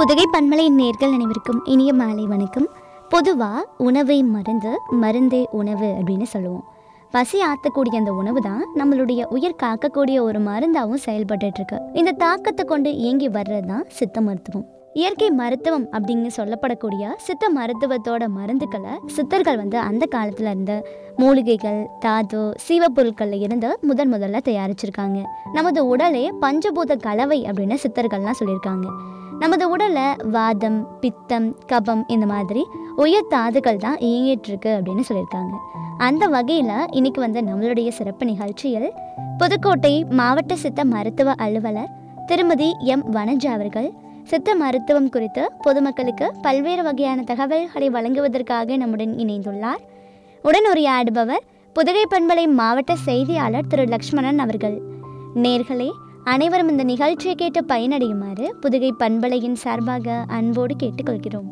புதுகை பன்மலை நேர்கள் அனைவருக்கும் இனிய மாலை வணக்கம் பொதுவாக உணவை மருந்து மருந்தே உணவு அப்படின்னு சொல்லுவோம் பசி ஆற்றக்கூடிய அந்த உணவு தான் நம்மளுடைய உயிர் காக்கக்கூடிய ஒரு மருந்தாகவும் செயல்பட்டுட்டு இருக்கு இந்த தாக்கத்தை கொண்டு இயங்கி வர்றது தான் சித்த மருத்துவம் இயற்கை மருத்துவம் அப்படின்னு சொல்லப்படக்கூடிய சித்த மருத்துவத்தோட மருந்துக்களை சித்தர்கள் வந்து அந்த காலத்துல இருந்த மூலிகைகள் தாது சீவப்பொருட்கள்ல இருந்து முதன் முதல்ல தயாரிச்சிருக்காங்க நமது உடலே பஞ்சபூத கலவை அப்படின்னு சித்தர்கள்லாம் சொல்லியிருக்காங்க நமது உடலில் வாதம் பித்தம் கபம் இந்த மாதிரி உயர் தாதுகள் தான் இயங்கிட்டு இருக்கு அப்படின்னு சொல்லியிருக்காங்க அந்த வகையில் இன்னைக்கு வந்து நம்மளுடைய சிறப்பு நிகழ்ச்சியில் புதுக்கோட்டை மாவட்ட சித்த மருத்துவ அலுவலர் திருமதி எம் வனஜா அவர்கள் சித்த மருத்துவம் குறித்து பொதுமக்களுக்கு பல்வேறு வகையான தகவல்களை வழங்குவதற்காக நம்முடன் இணைந்துள்ளார் உடன் உரையாடுபவர் புதுகை பண்பலை மாவட்ட செய்தியாளர் திரு லக்ஷ்மணன் அவர்கள் நேர்களே அனைவரும் இந்த நிகழ்ச்சியை கேட்டு பயனடையுமாறு புதுகை பண்பலையின் சார்பாக அன்போடு கேட்டுக்கொள்கிறோம்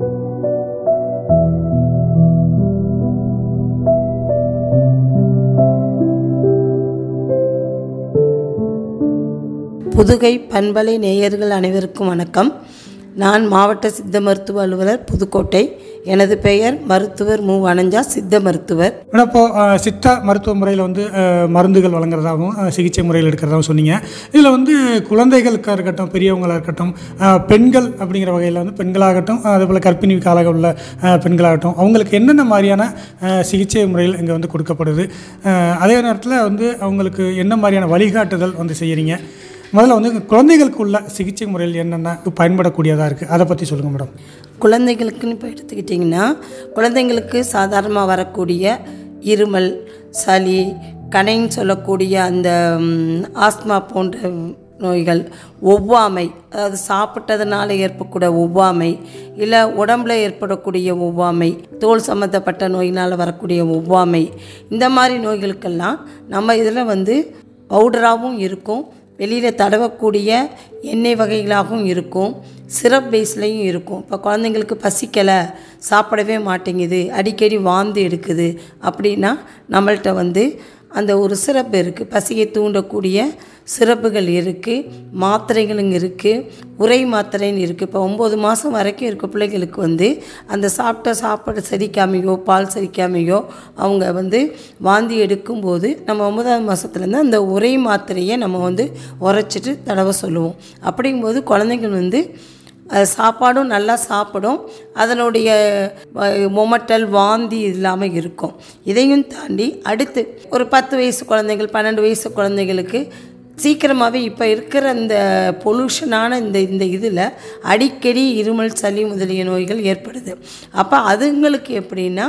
புதுகை பண்பலை நேயர்கள் அனைவருக்கும் வணக்கம் நான் மாவட்ட சித்த மருத்துவ அலுவலர் புதுக்கோட்டை எனது பெயர் மருத்துவர் மு வனஞ்சா சித்த மருத்துவர் ஆனால் இப்போ அஹ், சித்த மருத்துவ முறையில் வந்து அஹ், மருந்துகள் வழங்குறதாகவும் அஹ், சிகிச்சை முறையில் எடுக்கிறதாகவும் சொன்னீங்க இதில் வந்து குழந்தைகளுக்காக இருக்கட்டும் பெரியவங்களாக இருக்கட்டும் அஹ், பெண்கள் அப்படிங்கிற வகையில் வந்து பெண்களாகட்டும் அதே போல் கர்ப்பிணி கால உள்ள அஹ், பெண்களாகட்டும் அவங்களுக்கு என்னென்ன மாதிரியான அஹ், சிகிச்சை முறைகள் இங்கே வந்து கொடுக்கப்படுது அஹ், அதே நேரத்தில் வந்து அவங்களுக்கு என்ன மாதிரியான வழிகாட்டுதல் வந்து செய்கிறீங்க முதல்ல வந்து குழந்தைகளுக்கு உள்ள சிகிச்சை முறையில் என்னென்ன பயன்படக்கூடியதாக இருக்குது அதை பற்றி சொல்லுங்கள் மேடம் குழந்தைகளுக்குன்னு இப்போ எடுத்துக்கிட்டிங்கன்னா குழந்தைங்களுக்கு சாதாரணமாக வரக்கூடிய இருமல் சளி கணைன்னு சொல்லக்கூடிய அந்த ம், ஆஸ்மா போன்ற நோய்கள் ஒவ்வாமை அதாவது சாப்பிட்டதுனால ஏற்படக்கூடிய ஒவ்வாமை இல்லை உடம்புல ஏற்படக்கூடிய ஒவ்வாமை தோல் சம்மந்தப்பட்ட நோயினால் வரக்கூடிய ஒவ்வாமை இந்த மாதிரி நோய்களுக்கெல்லாம் நம்ம இதில் வந்து பவுடராகவும் இருக்கும் வெளியில் தடவக்கூடிய எண்ணெய் வகைகளாகவும் இருக்கும் சிரப் பேஸ்லையும் இருக்கும் இப்போ குழந்தைங்களுக்கு பசிக்கலை சாப்பிடவே மாட்டேங்குது அடிக்கடி வாந்தி எடுக்குது அப்படின்னா நம்மள்ட்ட வந்து அந்த ஒரு சிறப்பு இருக்குது பசியை தூண்டக்கூடிய சிறப்புகள் இருக்குது மாத்திரைகளுங்க இருக்குது உரை மாத்திரைன்னு இருக்குது இப்போ ஒம்பது மாதம் வரைக்கும் இருக்க பிள்ளைகளுக்கு வந்து அந்த சாப்பிட்ட சாப்பாடு செரிக்காமையோ பால் செரிக்காமையோ அவங்க வந்து வாந்தி எடுக்கும்போது நம்ம ஒன்பதாவது மாதத்துலேருந்து அந்த உரை மாத்திரையை நம்ம வந்து உரைச்சிட்டு தடவை சொல்லுவோம் அப்படிங்கும்போது குழந்தைகள் வந்து அது சாப்பாடும் நல்லா சாப்பிடும் அதனுடைய அஹ், மொமட்டல் வாந்தி இல்லாமல் இருக்கும் இதையும் தாண்டி அடுத்து ஒரு பத்து வயசு குழந்தைகள் பன்னெண்டு வயசு குழந்தைகளுக்கு சீக்கிரமாகவே இப்போ இருக்கிற இந்த பொல்யூஷனான இந்த இந்த இதில் அடிக்கடி இருமல் சளி முதலிய நோய்கள் ஏற்படுது அப்போ அதுங்களுக்கு எப்படின்னா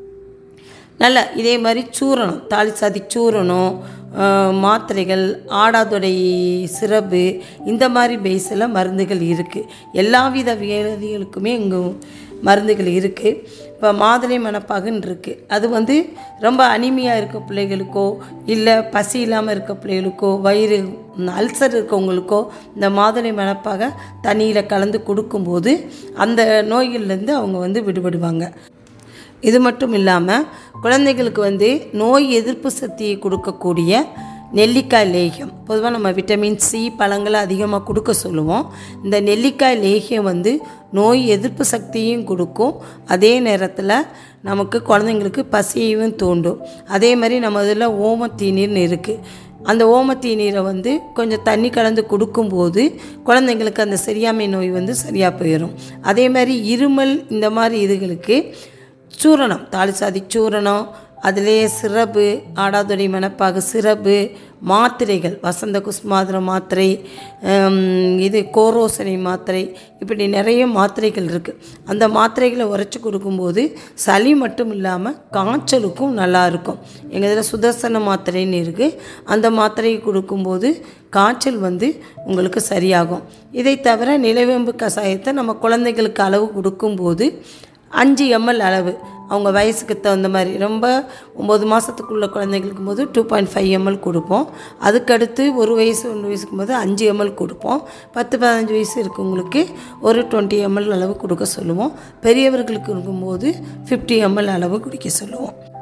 நல்ல இதே மாதிரி சூரணம் தாலி சாதி சூரணம் அஹ், மாத்திரைகள் ஆடாதொடை சிரப்பு இந்த மாதிரி பேஸில் மருந்துகள் இருக்குது எல்லா வித வியாதிகளுக்குமே இங்கே மருந்துகள் இருக்குது இப்போ மாதுளை மணப்பாகுன்னு இருக்குது அது வந்து ரொம்ப அனிமியாக இருக்க பிள்ளைகளுக்கோ இல்லை பசி இல்லாமல் இருக்க பிள்ளைகளுக்கோ வயிறு அல்சர் இருக்கவங்களுக்கோ இந்த மாதுளை மணப்பாக தண்ணியில் கலந்து கொடுக்கும்போது அந்த நோய்கள்லேருந்து அவங்க வந்து விடுபடுவாங்க இது மட்டும் இல்லாமல் குழந்தைகளுக்கு வந்து நோய் எதிர்ப்பு சக்தியை கொடுக்கக்கூடிய நெல்லிக்காய் லேகியம் பொதுவாக நம்ம விட்டமின் சி பழங்களை அதிகமாக கொடுக்க சொல்லுவோம் இந்த நெல்லிக்காய் லேகியம் வந்து நோய் எதிர்ப்பு சக்தியும் கொடுக்கும் அதே நேரத்தில் நமக்கு குழந்தைங்களுக்கு பசியையும் தூண்டும் அதே மாதிரி நம்ம இதில் ஓமத்தீநீர்னு இருக்குது அந்த ஓமத்தீநீரை வந்து கொஞ்சம் தண்ணி கலந்து கொடுக்கும்போது குழந்தைங்களுக்கு அந்த சரியாமை நோய் வந்து சரியாக போயிடும் அதே மாதிரி இருமல் இந்த மாதிரி இதுகளுக்கு சூரணம் தாலிசாதி சூரணம் அதிலேயே சிரப்பு ஆடாதொடை மணப்பாகு சிரப்பு மாத்திரைகள் வசந்த குஸ்மாதிர மாத்திரை ஹம், இது கோரோசனை மாத்திரை இப்படி நிறைய மாத்திரைகள் இருக்குது அந்த மாத்திரைகளை உரைச்சி கொடுக்கும்போது சளி மட்டும் இல்லாமல் காய்ச்சலுக்கும் நல்லா இருக்கும் எங்கள் இதில் சுதர்சன மாத்திரைன்னு இருக்குது அந்த மாத்திரையை கொடுக்கும்போது காய்ச்சல் வந்து உங்களுக்கு சரியாகும் இதை தவிர நிலவேம்பு கஷாயத்தை நம்ம குழந்தைகளுக்கு அளவு கொடுக்கும்போது அஞ்சு எம்எல் அளவு அவங்க வயசுக்கு தகுந்த மாதிரி ரொம்ப ஒம்பது மாதத்துக்குள்ள குழந்தைங்களுக்கு போது டூ பாயிண்ட் ஃபைவ் எம்எல் கொடுப்போம் அதுக்கடுத்து ஒரு வயசு ஒன்று வயசுக்கும் போது அஞ்சு எம்எல் கொடுப்போம் பத்து பதினஞ்சு வயசு இருக்கவங்களுக்கு ஒரு டுவெண்ட்டி எம்எல் அளவு கொடுக்க சொல்லுவோம் பெரியவர்களுக்கு இருக்கும்போது ஃபிஃப்டி எம்எல் அளவு குடிக்க சொல்லுவோம்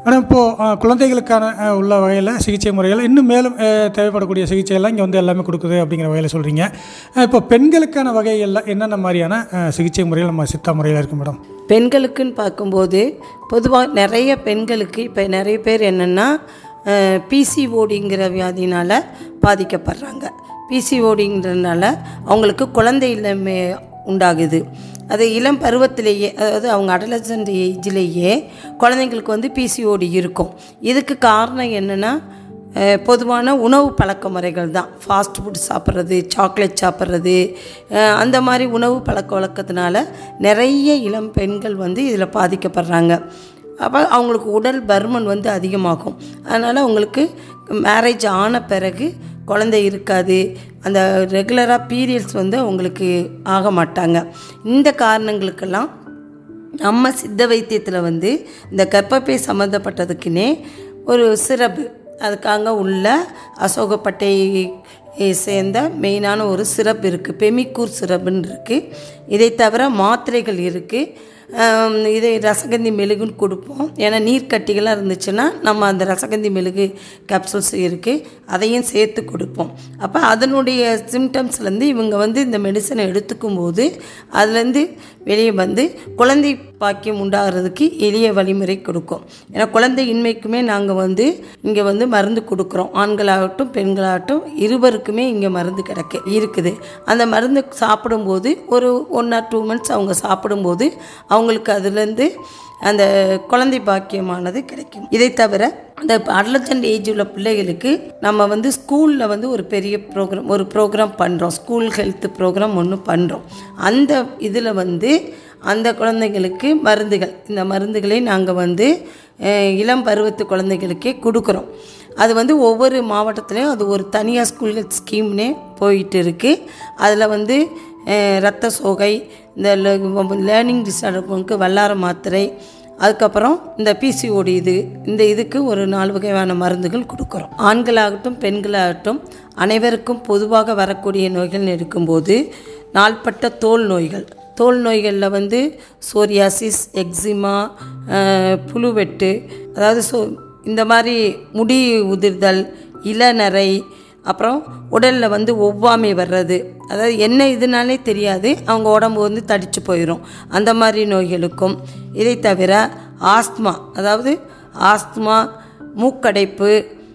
ஆனால் இப்போது குழந்தைகளுக்கான அஹ், உள்ள வகையில் சிகிச்சை முறைகள் இன்னும் மேலும் அஹ், தேவைப்படக்கூடிய சிகிச்சையெல்லாம் இங்கே வந்து எல்லாமே கொடுக்குது அப்படிங்கிற வகையில் சொல்கிறீங்க இப்போ பெண்களுக்கான வகைகளில் என்னென்ன மாதிரியான அஹ், சிகிச்சை முறைகள் நம்ம சித்தா முறையில் இருக்குது மேடம் பெண்களுக்குன்னு பார்க்கும்போது பொதுவாக நிறைய பெண்களுக்கு இப்போ நிறைய பேர் என்னென்னா பிசிஓடிங்கிற வியாதினால் பாதிக்கப்படுறாங்க பிசிஓடிங்கிறதுனால அவங்களுக்கு குழந்தை இல்லாமை உண்டாகுது அது இளம் பருவத்திலேயே அதாவது அவங்க அடலசன்ட் ஏஜ்லேயே குழந்தைங்களுக்கு வந்து பிசிஓடி இருக்கும் இதுக்கு காரணம் என்னென்னா அஹ் பொதுவான உணவு பழக்க முறைகள் தான் ஃபாஸ்ட் ஃபுட் சாப்பிட்றது சாக்லேட் சாப்பிட்றது அஹ் அந்த மாதிரி உணவு பழக்க வழக்கத்தினால நிறைய இளம் பெண்கள் வந்து இதில் பாதிக்கப்படுறாங்க அப்போ அவங்களுக்கு உடல் பருமன் வந்து அதிகமாகும் அதனால் அவங்களுக்கு மேரேஜ் ஆன பிறகு குழந்தை இருக்காது அந்த ரெகுலராக பீரியட்ஸ் வந்து அவங்களுக்கு ஆக மாட்டாங்க இந்த காரணங்களுக்கெல்லாம் நம்ம சித்த வைத்தியத்தில் வந்து இந்த கர்ப்பப்பை சம்மந்தப்பட்டதுக்குன்னே ஒரு சிறப்பு அதுக்காக உள்ள அசோகப்பட்டை சேர்ந்த மெயினான ஒரு சிறப்பு இருக்குது பெமிக்கூர் சிறப்புன்னு இருக்குது இதை தவிர மாத்திரைகள் இருக்குது ஆம், இதை ரசகந்தி மெழுகுன்னு கொடுப்போம் ஏன்னா நீர்க்கட்டிகளாக இருந்துச்சுன்னா நம்ம அந்த ரசகந்தி மெழுகு கேப்சூல்ஸ் இருக்குது அதையும் சேர்த்து கொடுப்போம் அப்போ அதனுடைய சிம்டம்ஸ்லேருந்து இவங்க வந்து இந்த மெடிசனை எடுத்துக்கும் போது அதுலேருந்து வெளியே வந்து குழந்தை பாக்கியம் உண்டாகிறதுக்கு எளிய வழிமுறை கொடுக்கும் ஏன்னா குழந்தை இன்மைக்குமே நாங்கள் வந்து இங்கே வந்து மருந்து கொடுக்குறோம் ஆண்களாகட்டும் பெண்களாகட்டும் இருவருக்குமே இங்கே மருந்து கிடக்கு இருக்குது அந்த மருந்து சாப்பிடும்போது ஒரு ஒன் ஆர் டூ மந்த்ஸ் அவங்க சாப்பிடும்போது அவங்களுக்கு அதுலேருந்து அந்த குழந்தை பாக்கியமானது கிடைக்கும் இதை தவிர அந்த அடலசன்ட் ஏஜ் உள்ள பிள்ளைகளுக்கு நம்ம வந்து ஸ்கூலில் வந்து ஒரு பெரிய ப்ரோக்ராம் ஒரு ப்ரோக்ராம் பண்ணுறோம் ஸ்கூல் ஹெல்த் ப்ரோக்ராம் ஒன்று பண்ணுறோம் அந்த இதில் வந்து அந்த குழந்தைங்களுக்கு மருந்துகள் இந்த மருந்துகளை நாங்கள் வந்து அஹ், இளம் பருவத்து குழந்தைகளுக்கே கொடுக்குறோம் அது வந்து ஒவ்வொரு மாவட்டத்துலேயும் அது ஒரு தனியார் ஸ்கூல் ஸ்கீம்னே போயிட்டு இருக்குது அதில் வந்து அஹ், இரத்த சோகை இந்த லேர்னிங் டிஸார்டருக்கு வல்லார மாத்திரை அதுக்கப்புறம் இந்த பிசிஓடி இது இந்த இதுக்கு ஒரு நாலு வகையான மருந்துகள் கொடுக்குறோம் ஆண்களாகட்டும் பெண்களாகட்டும் அனைவருக்கும் பொதுவாக வரக்கூடிய நோய்கள் இருக்கும்போது நாள்பட்ட தோல் நோய்கள் தோல் நோய்களில் வந்து சோரியாசிஸ் எக்ஸிமா புழுவெட்டு அதாவது சோ இந்த மாதிரி முடி உதிர்தல் இளநரை அப்புறம் உடலில் வந்து ஒவ்வாமை வர்றது அதாவது என்ன இதுனாலே தெரியாது அவங்க உடம்பு வந்து தடிச்சு போயிடும் அந்த மாதிரி நோய்களுக்கும் இதை தவிர ஆஸ்துமா அதாவது ஆஸ்துமா மூக்கடைப்பு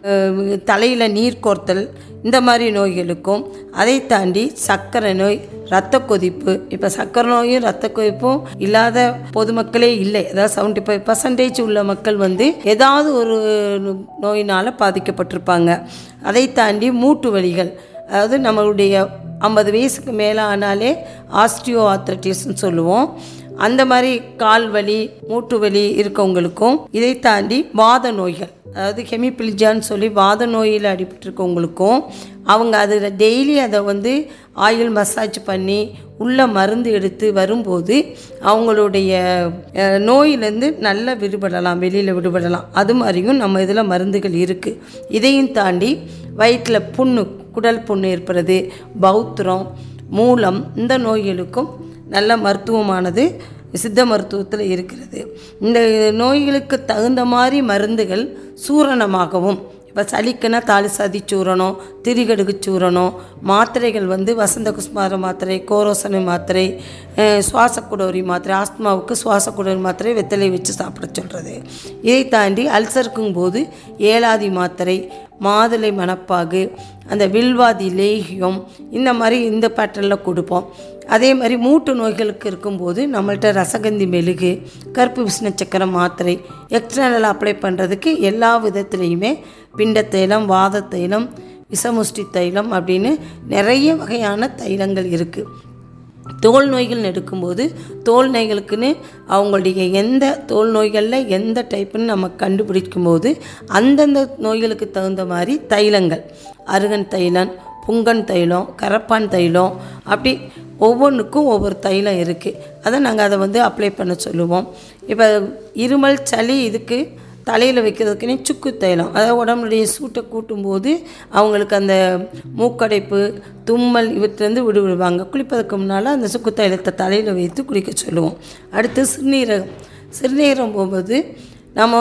தலையில் நீர் கோர்த்தல் இந்த மாதிரி நோய்களுக்கும் அதை தாண்டி சர்க்கரை நோய் இரத்த கொதிப்பு இப்போ சர்க்கரை நோயும் இரத்த கொதிப்பும் இல்லாத பொதுமக்களே இல்லை அதாவது செவன்ட்டி ஃபைவ் பர்சன்டேஜ் உள்ள மக்கள் வந்து ஏதாவது ஒரு நோயினால் பாதிக்கப்பட்டிருப்பாங்க அதை தாண்டி மூட்டு வலிகள் அதாவது நம்மளுடைய ஐம்பது வயசுக்கு மேலே ஆனாலே ஆஸ்டியோ ஆத்ரட்டிஸ்ன்னு சொல்லுவோம் அந்த மாதிரி கால் வலி மூட்டு வலி இருக்கவங்களுக்கும் இதை தாண்டி வாத நோய்கள் அதாவது ஹெமிபிளிஜான்னு சொல்லி வாத நோயில் அடிபட்டிருக்கவங்களுக்கும் அவங்க அது டெய்லி அதை வந்து ஆயில் மசாஜ் பண்ணி உள்ள மருந்து எடுத்து வரும்போது அவங்களுடைய அஹ், நோயிலேருந்து நல்லா விடுபடலாம் வெளியில் விடுபடலாம் அது மாதிரியும் நம்ம இதில் மருந்துகள் இருக்குது இதையும் தாண்டி வயிற்றில் புண்ணு குடல் புண்ணு ஏற்படுறது பௌத்திரம் மூலம் இந்த நோய்களுக்கும் நல்ல மருத்துவமானது சித்த மருத்துவத்தில் இருக்கிறது இந்த நோய்களுக்கு தகுந்த மாதிரி மருந்துகள் சூரணமாகவும் இப்போ சளிக்குன்னா தாலிசாதி சூரணம் திரிகடுகு சூரணம் மாத்திரைகள் வந்து வசந்த குஸ்மார மாத்திரை கோரோசனை மாத்திரை அஹ், சுவாசக்குடோரி மாத்திரை ஆஸ்துமாவுக்கு சுவாசக்குடோரி மாத்திரை வெத்தலை வச்சு சாப்பிட சொல்கிறது இதை தாண்டி அல்சருக்கும் போது ஏலாதி மாத்திரை மாதுளை மணப்பாகு அந்த வில்வாதி லேகியம் இந்த மாதிரி இந்த பேட்டர்னில் கொடுப்போம் அதே மாதிரி மூட்டு நோய்களுக்கு இருக்கும்போது நம்மள்ட்ட ரசகந்தி மெழுகு கருப்பு விஷ்ணு சக்கரம் மாத்திரை எக்ஸ்டர்னல் அப்ளை பண்ணுறதுக்கு எல்லா விதத்துலேயுமே பிண்ட தைலம் வாத தைலம் விஷமுஷ்டி தைலம் அப்படின்னு நிறைய வகையான தைலங்கள் இருக்குது தோல் நோய்கள் எடுக்கும்போது தோல் நோய்களுக்குன்னு அவங்களுடைய எந்த தோல் நோய்களில் எந்த டைப்புன்னு நம்ம கண்டுபிடிக்கும் போது அந்தந்த நோய்களுக்கு தகுந்த மாதிரி தைலங்கள் அருகன் தைலம் புங்கன் தைலம் கரப்பான் தைலம் அப்படி ஒவ்வொன்றுக்கும் ஒவ்வொரு தைலம் இருக்குது அதை நாங்கள் அதை வந்து அப்ளை பண்ண சொல்லுவோம் இப்போ இருமல் சளி இதுக்கு தலையில் வைக்கிறதுக்குனே சுக்கு தைலம் அதாவது உடம்புடைய சூட்டை கூட்டும்போது அவங்களுக்கு அந்த மூக்கடைப்பு தும்மல் இவற்றிலேருந்து விடுவிடுவாங்க குளிப்பதற்கு முன்னால் அந்த சுக்கு தைலத்தை தலையில் வைத்து குளிக்க சொல்லுவோம் அடுத்து சிறுநீரகம் சிறுநீரகம் போகும்போது நம்ம வந்து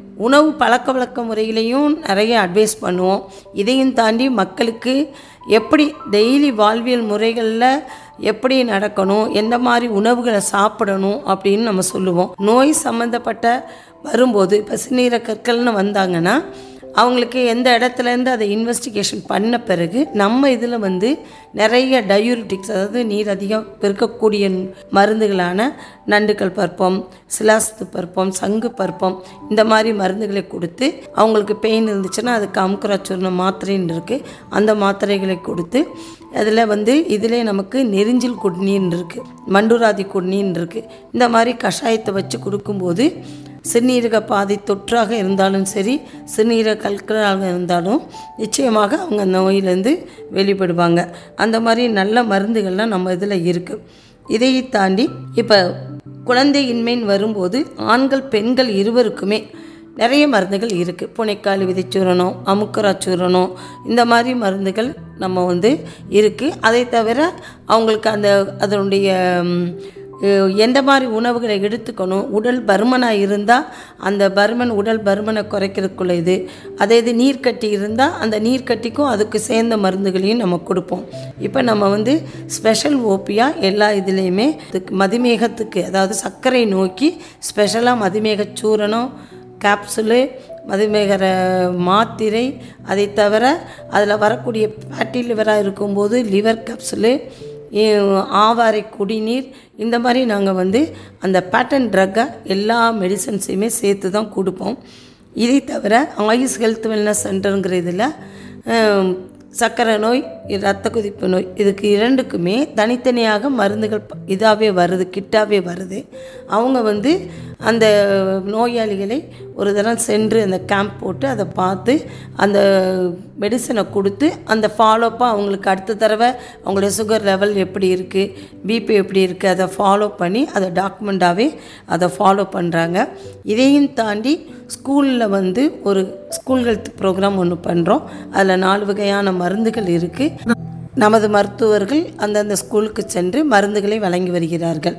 உணவு பழக்க வழக்க முறைகளையும் நிறைய அட்வைஸ் பண்ணுவோம் இதையும் தாண்டி மக்களுக்கு எப்படி டெய்லி வாழ்வியல் முறைகளில் எப்படி நடக்கணும் எந்த மாதிரி உணவுகளை சாப்பிடணும் அப்படின்னு நம்ம சொல்லுவோம் நோய் சம்மந்தப்பட்ட வரும்போது இப்போ சிறுநீரக கற்கள்னு வந்தாங்கன்னா அவங்களுக்கு எந்த இடத்துலேருந்து அதை இன்வெஸ்டிகேஷன் பண்ண பிறகு நம்ம இதில் வந்து நிறைய டயூரிட்டிக்ஸ் அதாவது நீர் அதிகம் பெருக்கக்கூடிய மருந்துகளான நண்டுக்கல் பருப்பம் சிலாஸ்து பருப்பம் சங்கு பருப்பம் இந்த மாதிரி மருந்துகளை கொடுத்து அவங்களுக்கு பெயின் இருந்துச்சுன்னா அதுக்கு அமுக்குராச்சூர்ண மாத்திரைன்னு இருக்குது அந்த மாத்திரைகளை கொடுத்து அதில் வந்து இதிலே நமக்கு நெரிஞ்சில் குடிநீர்னு இருக்குது மண்டுராதி குடிநீர்னு இருக்குது இந்த மாதிரி கஷாயத்தை வச்சு கொடுக்கும்போது சிறுநீரக பாதை தொற்றாக இருந்தாலும் சரி சிறுநீரக கற்களாக இருந்தாலும் நிச்சயமாக அவங்க அந்த நோயிலேருந்து வெளிப்படுவாங்க அந்த மாதிரி நல்ல மருந்துகள்லாம் நம்ம இதில் இருக்குது இதையை தாண்டி இப்போ குழந்தையின்மைன்னு வரும்போது ஆண்கள் பெண்கள் இருவருக்குமே நிறைய மருந்துகள் இருக்குது புனைக்கால் விதைச்சூரணம் அமுக்கரா சூரணம் இந்த மாதிரி மருந்துகள் நம்ம வந்து இருக்குது அதை தவிர அவங்களுக்கு அந்த அதனுடைய ம், அஹ், எந்த மாதிரி உணவுகளை எடுத்துக்கணும் உடல் பருமனாக இருந்தால் அந்த பருமன் உடல் பருமனை குறைக்கிறதுக்குள்ள இது அதே இது நீர்க்கட்டி இருந்தால் அந்த நீர்க்கட்டிக்கும் அதுக்கு சேர்ந்த மருந்துகளையும் நம்ம கொடுப்போம் இப்போ நம்ம வந்து ஸ்பெஷல் ஓபியாக எல்லா இதுலேயுமே இதுக்கு மதிமேகத்துக்கு அதாவது சர்க்கரை நோக்கி ஸ்பெஷலாக மதிமேக சூரணம் கேப்சுலு மதுமேகர மாத்திரை அதை தவிர அதில் வரக்கூடிய ஃபேட்டி லிவராக இருக்கும்போது லிவர் கேப்சுலு இ- ஆவாரை குடிநீர் இந்த மாதிரி நாங்கள் வந்து அந்த பேட்டன் ட்ரக்கை எல்லா மெடிசன்ஸையுமே சேர்த்து தான் கொடுப்போம் இதை தவிர ஆயுஷ் ஹெல்த் வெல்னஸ் சென்டருங்கிற இதில் ஹம், சர்க்கரை நோய் இரத்த கொதிப்பு நோய் இதுக்கு இரண்டுக்குமே தனித்தனியாக மருந்துகள் இதாகவே வருது கிட்டாகவே வருது அவங்க வந்து அந்த நோயாளிகளை ஒரு தரம் சென்று அந்த கேம்ப் போட்டு அதை பார்த்து அந்த மெடிசனை கொடுத்து அந்த ஃபாலோப்பாக அவங்களுக்கு அடுத்த தடவை அவங்களுடைய சுகர் லெவல் எப்படி இருக்குது பிபி எப்படி இருக்குது அதை ஃபாலோ பண்ணி அதை டாக்குமெண்ட்டாகவே அதை ஃபாலோ பண்ணுறாங்க இதையும் தாண்டி ஸ்கூலில் வந்து ஒரு ஸ்கூல் ஹெல்த் ப்ரோக்ராம் ஒன்று பண்ணுறோம் அதில் நாலு வகையான மருந்துகள் இருக்குது நமது மருத்துவர்கள் அந்தந்த ஸ்கூலுக்கு சென்று மருந்துகளை வழங்கி வருகிறார்கள்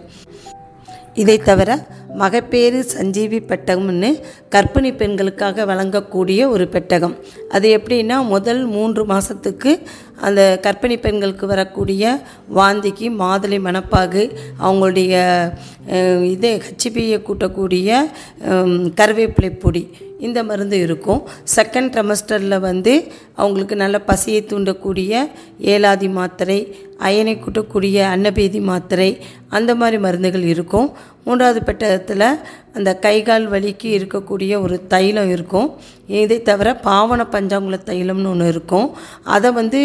இதை தவிர மகப்பேறு சஞ்சீவி பெட்டகம்னு கர்ப்பிணி பெண்களுக்காக வழங்கக்கூடிய ஒரு பெட்டகம் அது எப்படின்னா முதல் மூன்று மாதத்துக்கு அந்த கர்ப்பிணி பெண்களுக்கு வரக்கூடிய வாந்திக்கு மாதுளை மணப்பாகு அவங்களுடைய அஹ், இதே ஹச்சிபியை கூட்டக்கூடிய ஹம், கருவேப்பிலை பொடி இந்த மருந்து இருக்கும் செகண்ட் ட்ரெமஸ்டரில் வந்து அவங்களுக்கு நல்ல பசியை தூண்டக்கூடிய ஏலாதி மாத்திரை அயனை கூட்டக்கூடிய அன்னபேதி மாத்திரை அந்த மாதிரி மருந்துகள் இருக்கும் மூன்றாவது பெட்டகத்தில் அந்த கை கால் வலிக்கு இருக்கக்கூடிய ஒரு தைலம் இருக்கும் இதை தவிர பாவன பஞ்சாங்குல தைலம்னு ஒன்று இருக்கும் அதை வந்து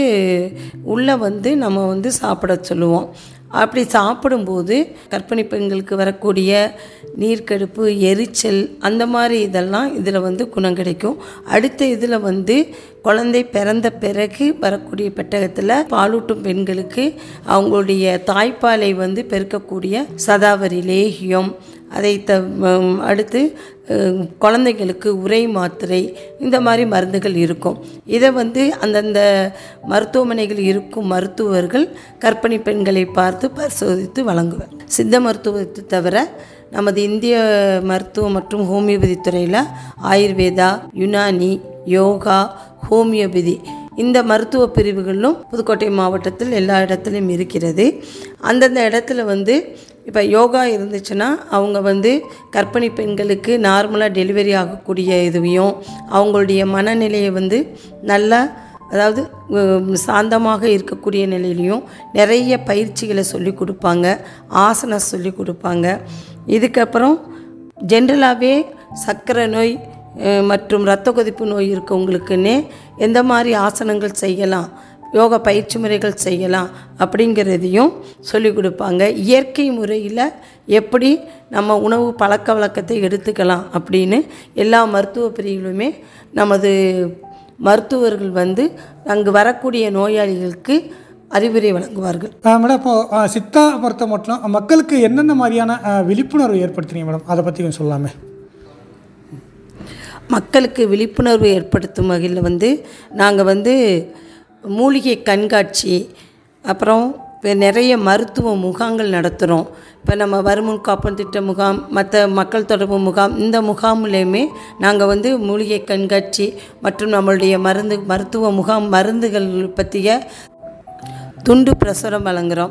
உள்ளே வந்து நம்ம வந்து சாப்பிட சொல்லுவோம் அப்படி சாப்பிடும்போது கர்ப்பிணி பெண்களுக்கு வரக்கூடிய நீர்க்கடுப்பு எரிச்சல் அந்த மாதிரி இதெல்லாம் இதில் வந்து குணம் கிடைக்கும் அடுத்த இதில் வந்து குழந்தை பிறந்த பிறகு வரக்கூடிய பெட்டகத்தில் பாலூட்டும் பெண்களுக்கு அவங்களுடைய தாய்ப்பாலை வந்து பெருக்கக்கூடிய சதாவரி லேகியம் அதை த ம், அடுத்து அஹ், குழந்தைங்களுக்கு உரை மாத்திரை இந்த மாதிரி மருந்துகள் இருக்கும் இதை வந்து அந்தந்த மருத்துவமனைகள் இருக்கும் மருத்துவர்கள் கர்ப்பிணி பெண்களை பார்த்து பரிசோதித்து வழங்குவர் சித்த மருத்துவத்தை தவிர நமது இந்திய மருத்துவம் மற்றும் ஹோமியோபதி துறையில் ஆயுர்வேதா யுனானி யோகா ஹோமியோபதி இந்த மருத்துவ பிரிவுகளிலும் புதுக்கோட்டை மாவட்டத்தில் எல்லா இடத்துலையும் இருக்கிறது அந்தந்த இடத்துல வந்து இப்போ யோகா இருந்துச்சுன்னா அவங்க வந்து கர்ப்பிணி பெண்களுக்கு நார்மலாக டெலிவரி ஆகக்கூடிய இதுவையும் அவங்களுடைய மனநிலையை வந்து நல்லா அதாவது உம், சாந்தமாக இருக்கக்கூடிய நிலையிலையும் நிறைய பயிற்சிகளை சொல்லி கொடுப்பாங்க ஆசனம் சொல்லி கொடுப்பாங்க இதுக்கப்புறம் ஜென்ரலாகவே சர்க்கரை நோய் அஹ், மற்றும் இரத்த கொதிப்பு நோய் இருக்கவங்களுக்குன்னே எந்த மாதிரி ஆசனங்கள் செய்யலாம் யோகா பயிற்சி முறைகள் செய்யலாம் அப்படிங்கிறதையும் சொல்லிக் கொடுப்பாங்க இயற்கை முறையில் எப்படி நம்ம உணவு பழக்க வழக்கத்தை எடுத்துக்கலாம் அப்படின்னு எல்லா மருத்துவ பிரிவுகளுமே நமது மருத்துவர்கள் வந்து அங்கு வரக்கூடிய நோயாளிகளுக்கு அறிவுரை வழங்குவார்கள் ஆ, மேடம் இப்போது சித்தா பொறுத்த மட்டும் மக்களுக்கு என்னென்ன மாதிரியான ஆ, விழிப்புணர்வு ஏற்படுத்துறீங்க மேடம் அதை பற்றி கொஞ்சம் சொல்லாமே மக்களுக்கு விழிப்புணர்வு ஏற்படுத்தும் வகையில் வந்து நாங்கள் வந்து மூலிகை கண்காட்சி அப்புறம் இப்போ நிறைய மருத்துவ முகாம்கள் நடத்துகிறோம் இப்போ நம்ம வருமுன் காப்பன் திட்ட முகாம் மற்ற மக்கள் தொடர்பு முகாம் இந்த முகாம்லேயுமே நாங்கள் வந்து மூலிகை கண்காட்சி மற்றும் நம்மளுடைய மருந்து மருத்துவ முகாம் மருந்துகள் பற்றிய துண்டு பிரசுரம் வழங்குகிறோம்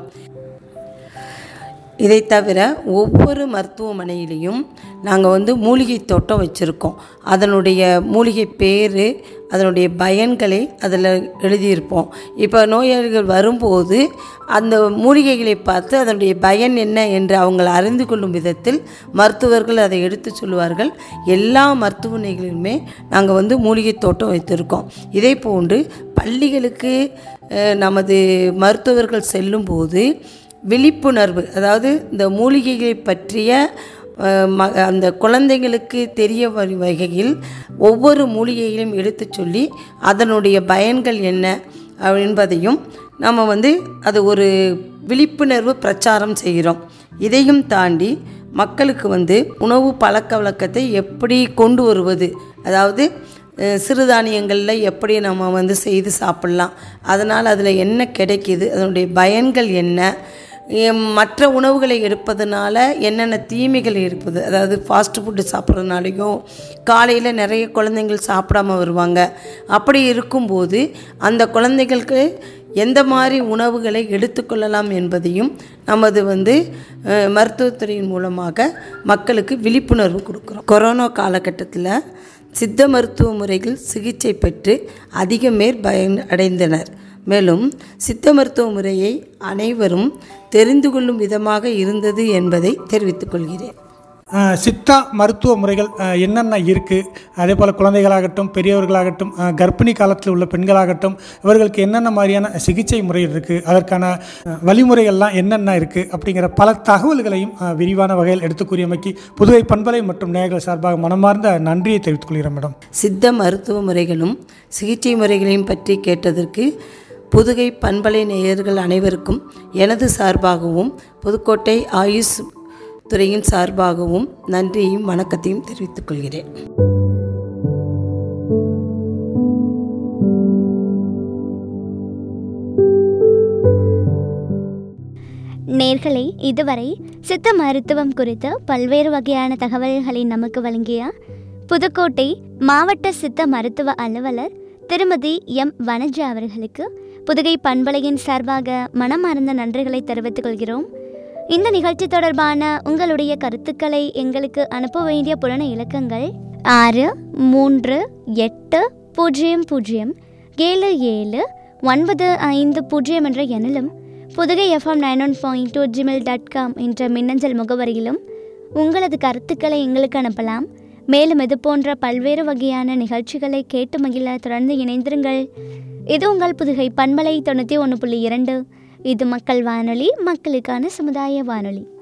இதை தவிர ஒவ்வொரு மருத்துவமனையிலையும் நாங்கள் வந்து மூலிகை தோட்டம் வச்சுருக்கோம் அதனுடைய மூலிகை பேர் அதனுடைய பயன்களை அதில் எழுதியிருப்போம் இப்போ நோயாளிகள் வரும்போது அந்த மூலிகைகளை பார்த்து அதனுடைய பயன் என்ன என்று அவங்கள் அறிந்து கொள்ளும் விதத்தில் மருத்துவர்கள் அதை எடுத்து சொல்லுவார்கள் எல்லா மருத்துவமனைகளிலுமே நாங்கள் வந்து மூலிகை தோட்டம் வைத்திருக்கோம் இதே போன்று பள்ளிகளுக்கு அஹ், நமது மருத்துவர்கள் செல்லும்போது விழிப்புணர்வு அதாவது இந்த மூலிகைகளை பற்றிய அஹ், ம அந்த குழந்தைங்களுக்கு தெரிய வ- வகையில் ஒவ்வொரு மூலிகைகளையும் எடுத்துச் சொல்லி அதனுடைய பயன்கள் என்ன அஹ், என்பதையும் நம்ம வந்து அது ஒரு விழிப்புணர்வு பிரச்சாரம் செய்கிறோம் இதையும் தாண்டி மக்களுக்கு வந்து உணவு பழக்க வழக்கத்தை எப்படி கொண்டு வருவது அதாவது அஹ், சிறுதானியங்களில் எப்படி நம்ம வந்து செய்து சாப்பிட்லாம் அதனால் அதில் என்ன கிடைக்கிது அதனுடைய பயன்கள் என்ன எம், மற்ற உணவுகளை எடுப்பதனால என்னென்ன தீமைகள் இருப்பது அதாவது ஃபாஸ்ட் ஃபுட்டு சாப்பிட்றதுனாலையும் காலையில் நிறைய குழந்தைங்கள் சாப்பிடாம வருவாங்க அப்படி இருக்கும்போது அந்த குழந்தைகளுக்கு எந்த மாதிரி உணவுகளை எடுத்துக்கொள்ளலாம் என்பதையும் நமது வந்து அஹ், மருத்துவத்துறையின் மூலமாக மக்களுக்கு விழிப்புணர்வு கொடுக்குறோம் கொரோனா காலகட்டத்தில் சித்த மருத்துவ முறைகள் சிகிச்சை பெற்று அதிக மேற் பயன் அடைந்தனர் மேலும் சித்த மருத்துவ முறையை அனைவரும் தெரிந்து கொள்ளும் விதமாக இருந்தது என்பதை தெரிவித்துக் கொள்கிறேன் அஹ், சித்தா மருத்துவ முறைகள் அஹ், என்னென்ன இருக்குது அதே போல் குழந்தைகளாகட்டும் பெரியவர்களாகட்டும் அஹ், கர்ப்பிணி காலத்தில் உள்ள பெண்களாகட்டும் இவர்களுக்கு என்னென்ன மாதிரியான சிகிச்சை முறைகள் இருக்குது அதற்கான அஹ், வழிமுறைகள்லாம் என்னென்ன இருக்குது அப்படிங்கிற பல தகவல்களையும் அஹ், விரிவான வகையில் எடுத்து கூறியமைக்கு புதுவை பண்பலை மற்றும் நேயர்கள் சார்பாக மனமார்ந்த நன்றியை தெரிவித்துக் கொள்கிறேன் மேடம் சித்த மருத்துவ முறைகளும் சிகிச்சை முறைகளையும் பற்றி கேட்டதற்கு புதுகை பண்பலை நேயர்கள் அனைவருக்கும் எனது சார்பாகவும் புதுக்கோட்டை ஆயுஷ் துறையின் சார்பாகவும் நன்றியையும் வணக்கத்தையும் தெரிவித்துக் கொள்கிறேன் நேர்களே இதுவரை சித்த மருத்துவம் குறித்த பல்வேறு வகையான தகவல்களை நமக்கு வழங்கிய புதுக்கோட்டை மாவட்ட சித்த மருத்துவ அலுவலர் திருமதி எம் வனஜா அவர்களுக்கு புதுகை பண்பலையின் சார்பாக மனமார்ந்த நன்றிகளை தெரிவித்துக் கொள்கிறோம் இந்த நிகழ்ச்சி தொடர்பான உங்களுடைய கருத்துக்களை எங்களுக்கு அனுப்ப வேண்டிய புலன இலக்கங்கள் ஆறு மூன்று எட்டு பூஜ்ஜியம் பூஜ்ஜியம் ஏழு ஏழு ஒன்பது ஐந்து பூஜ்ஜியம் என்ற எண்ணிலும் Pudugai FM nine one point two Gmail dot com என்ற மின்னஞ்சல் முகவரியிலும் உங்களது கருத்துக்களை எங்களுக்கு அனுப்பலாம் மேலும் இது போன்ற பல்வேறு வகையான நிகழ்ச்சிகளை கேட்டு மகிழ தொடர்ந்து இணைந்திருங்கள் இது உங்கள் புதுகை பண்பலை தொண்ணூற்றி ஒன்று புள்ளி இரண்டு இது மக்கள் வானொலி மக்களுக்கான சமுதாய வானொலி